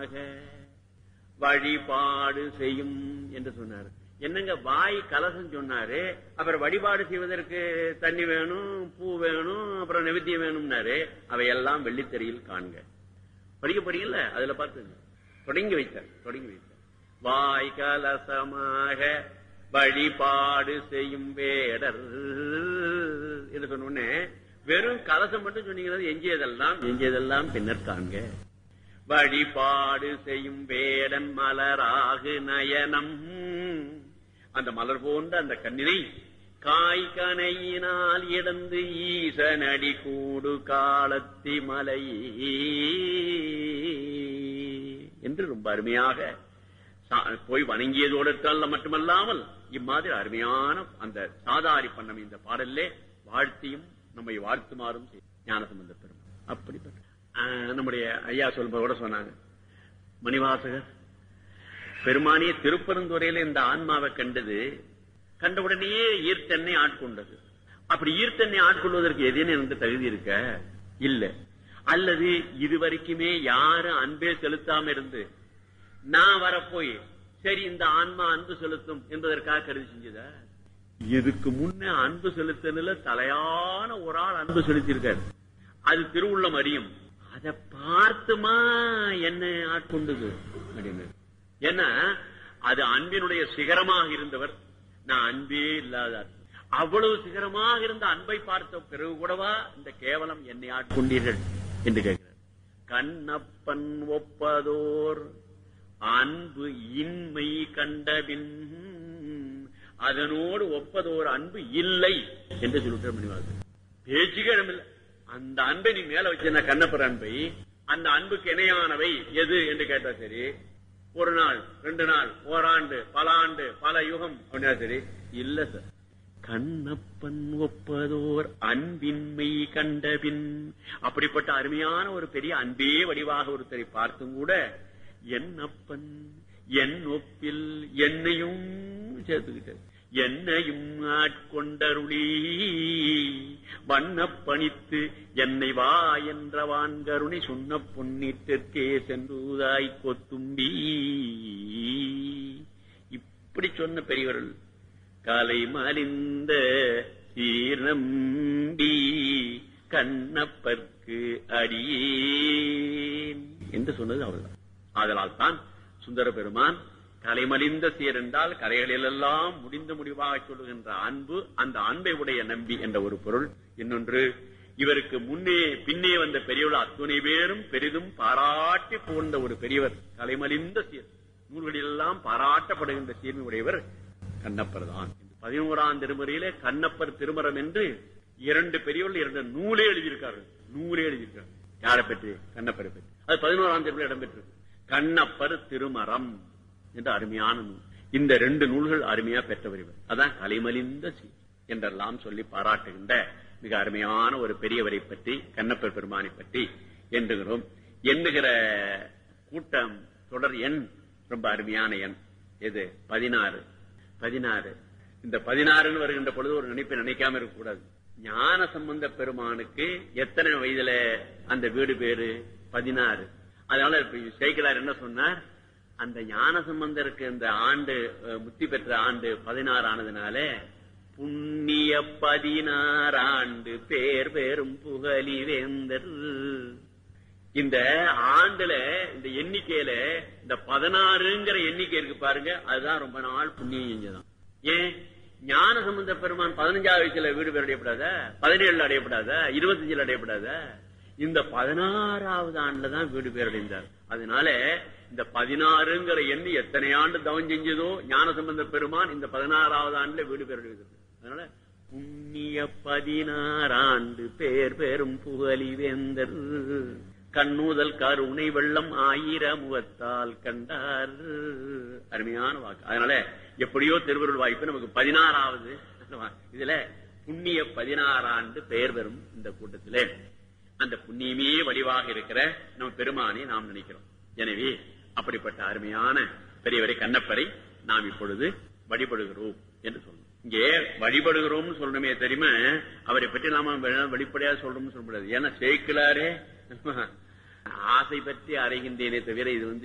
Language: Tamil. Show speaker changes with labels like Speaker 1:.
Speaker 1: வழிபாடு செய்யும் என்று சொன்னார் என்னங்க வாய் கலசம் சொன்னாரு அப்புறம் வழிபாடு செய்வதற்கு தண்ணி வேணும் பூ வேணும் அப்புறம் நெவித்தியம் வேணும்னாரு அவையெல்லாம் வெள்ளித்தறியில் காண்க படிக்க போறீங்கல்ல அதுல பார்த்து தொடங்கி வைத்தார் தொடங்கி வைத்தார் வாய் கலசமாக வழிபாடு செய்யும் வேடர் என்று சொன்ன உடனே வெறும் கலசம் மட்டும் சொன்னீங்கன்னா எஞ்சியதெல்லாம் எஞ்சியதெல்லாம் பின்னர் காண்க வழிபாடு செய்யும் வேடன் மலராகு நயனம் அந்த மலர் போன்ற அந்த கண்ணினை காய் கனையினால் இடந்து ஈசனடி கூடு காலத்தி மலை என்று ரொம்ப அருமையாக சா- போய் வணங்கியதோடு இருக்கால மட்டுமல்லாமல் இம்மாதிரி அருமையான அந்த சாதாரி பண்ணம் இந்த பாடல்லே வாழ்த்தியும் நம்மை வாழ்த்துமாறும் செய்யும் ஞானசம்பந்த பெருமாள் அப்படிப்பட்ட ஆஹ், நம்முடைய ஐயா சொல்பவர் கூட சொன்னாங்க மணிவாசகர் பெருமானிய திருப்பரந்துறையில இந்த ஆன்மாவை கண்டது கண்டவுடனேயே ஈர்த்தென்னை ஆட்கொண்டது அப்படி ஈர்த்தென்னை ஆட்கொள்வதற்கு எதேனும் எனக்கு தகுதி இருக்க இல்ல அல்லது இதுவரைக்குமே யாரும் அன்பே செலுத்தாம இருந்து நான் வரப்போய் சரி இந்த ஆன்மா அன்பு செலுத்தும் என்பதற்காக கருதி செஞ்சதா இதுக்கு முன்ன அன்பு செலுத்தல தலையான ஒரு ஆள் அன்பு செலுத்தியிருக்காரு அது திருவுள்ளம் அறியும் அதை பார்த்துமா என்ன ஆட்கொண்டது அப்படின்னு ஏன்னா அது அன்பினுடைய சிகரமாக இருந்தவர் நான் அன்பே இல்லாதார் அவ்வளவு சிகரமாக இருந்த அன்பை பார்த்த பிறகு கூடவா இந்த கேவலம் என்னை ஆட்கொண்டீர்கள் என்று கேட்கிறார் கண்ணப்பன் ஒப்பதோர் அன்பு இன்மை கண்டபின் அதனோடு ஒப்பதோர் அன்பு இல்லை என்று சொல்லிட்டு முடிவாங்க பேச்சுக்கே இடமில்லை அந்த அன்பை நீ மேல வச்சிருந்த கண்ணப்பர் அன்பை அந்த அன்புக்கு இணையானவை எது என்று கேட்டா சரி ஒரு நாள் ரெண்டு நாள் ஓராண்டு பல ஆண்டு பல யுகம் அப்படின்னா சரி இல்ல சார் கண்ணப்பன் ஒப்பதோர் அன்பின்மை கண்டபின் அப்படிப்பட்ட அருமையான ஒரு பெரிய அன்பே வடிவாக ஒருத்தரை பார்த்தும் கூட என்னப்பன் என் ஒப்பில் என்னையும் சேர்த்துக்கிட்டார் என்னையும் ஆட்கொண்டருளி வண்ணப் பணித்து என்னை வா என்ற வான்கருணை சொன்ன பொன்னிட்டிற்கே சென்றுதாய் கொத்தும்பி இப்படி சொன்ன பெரியவர்கள் காலை மலிந்த சீர்நம்பி கண்ணப்பர்க்கு அடியேன் என்று சொன்னது அவர்தான் ஆதலால் தான் சுந்தர பெருமான் கலைமலிந்த சீர் என்றால் கலைகளிலெல்லாம் முடிந்த முடிவாக சொல்லுகின்ற அன்பு அந்த அன்பை உடைய நம்பி என்ற ஒரு பொருள் இன்னொன்று இவருக்கு முன்னே பின்னே வந்த பெரியவர்கள் அத்துணை பேரும் பெரிதும் பாராட்டி புகழ்ந்த ஒரு பெரியவர் கலைமலிந்த சீர் நூல்களிலெல்லாம் பாராட்டப்படுகின்ற சீர்மை உடையவர் கண்ணப்பர் தான் பதினோராம் திருமுறையிலே கண்ணப்பர் திருமரம் என்று இரண்டு பெரியவர்கள் இரண்டு நூலே எழுதியிருக்கார்கள் நூலே எழுதியிருக்கார்கள் யாரை பற்றி கண்ணப்பரை பற்றி அது பதினோராம் திருமுறை இடம்பெற்றது கண்ணப்பர் திருமரம் என்ற அருமையான நூல் இந்த ரெண்டு நூல்கள் அருமையா பெற்றவர் இவர் அதான் கலைமலிந்த சி என்றெல்லாம் சொல்லி பாராட்டுகின்ற மிக அருமையான ஒரு பெரியவரை பற்றி கண்ணப்பர் பெருமானை பற்றி எண்ணுகிறோம் எண்ணுகிற கூட்டம் தொடர் எண் ரொம்ப அருமையான எண் எது பதினாறு பதினாறு இந்த பதினாறுன்னு வருகின்ற பொழுது ஒரு நினைப்பை நினைக்காம இருக்கக்கூடாது ஞான சம்பந்த பெருமானுக்கு எத்தனை வயதுல அந்த வீடு பேரு பதினாறு அதனால இப்ப சேக்கிலார் என்ன சொன்னார் அந்த ஞான சம்பந்தருக்கு இந்த ஆண்டு அஹ், முத்தி பெற்ற ஆண்டு பதினாறு ஆனதுனால புண்ணிய பதினாறு ஆண்டு பேர் பெரும் புகழி வேந்தர் இந்த ஆண்டுல இந்த எண்ணிக்கையில இந்த பதினாறுங்கிற எண்ணிக்கை இருக்கு பாருங்க அதுதான் ரொம்ப நாள் புண்ணியம் செஞ்சதான் ஏன் ஞான சம்பந்த பெருமான் பதினஞ்சாவது வயசுல வீடு பேர் அடையப்படாத பதினேழுல அடையப்படாத இருபத்தஞ்சுல அடையப்படாத இந்த பதினாறாவது ஆண்டுல தான் வீடு பேர் அடைந்தார் அதனால இந்த பதினாறுங்கிற எண்ணி எத்தனை ஆண்டு தவம் செஞ்சதோ ஞான சம்பந்த பெருமான் இந்த பதினாறாவது ஆண்டுல வீடு பேர் அடைவது அதனால புண்ணிய பதினாறாண்டு பேர் பெரும் புகழி வேந்தர் கண்ணூதல் கருணை வெள்ளம் ஆயிரம் முகத்தால் கண்டார் அருமையான வாக்கு அதனால எப்படியோ திருவருள் வாய்ப்பு நமக்கு பதினாறாவது இதுல புண்ணிய பதினாறாண்டு பெயர் பெறும் இந்த கூட்டத்திலே அந்த புண்ணியமே வடிவாக இருக்கிற நம்ம பெருமானை நாம் நினைக்கிறோம் எனவே அப்படிப்பட்ட அருமையான பெரியவரை கண்ணப்பரை நாம் இப்பொழுது வழிபடுகிறோம் என்று சொல்லணும் இங்கே வழிபடுகிறோம்னு சொல்லணுமே தெரியுமா அவரை பற்றி நாம வெ- வெளிப்படையா சொல்றோம்னு சொல்ல முடியாது ஏன்னா சேர்க்கலாரே ஆசை பற்றி அறைகின்றேனே தவிர இது வந்து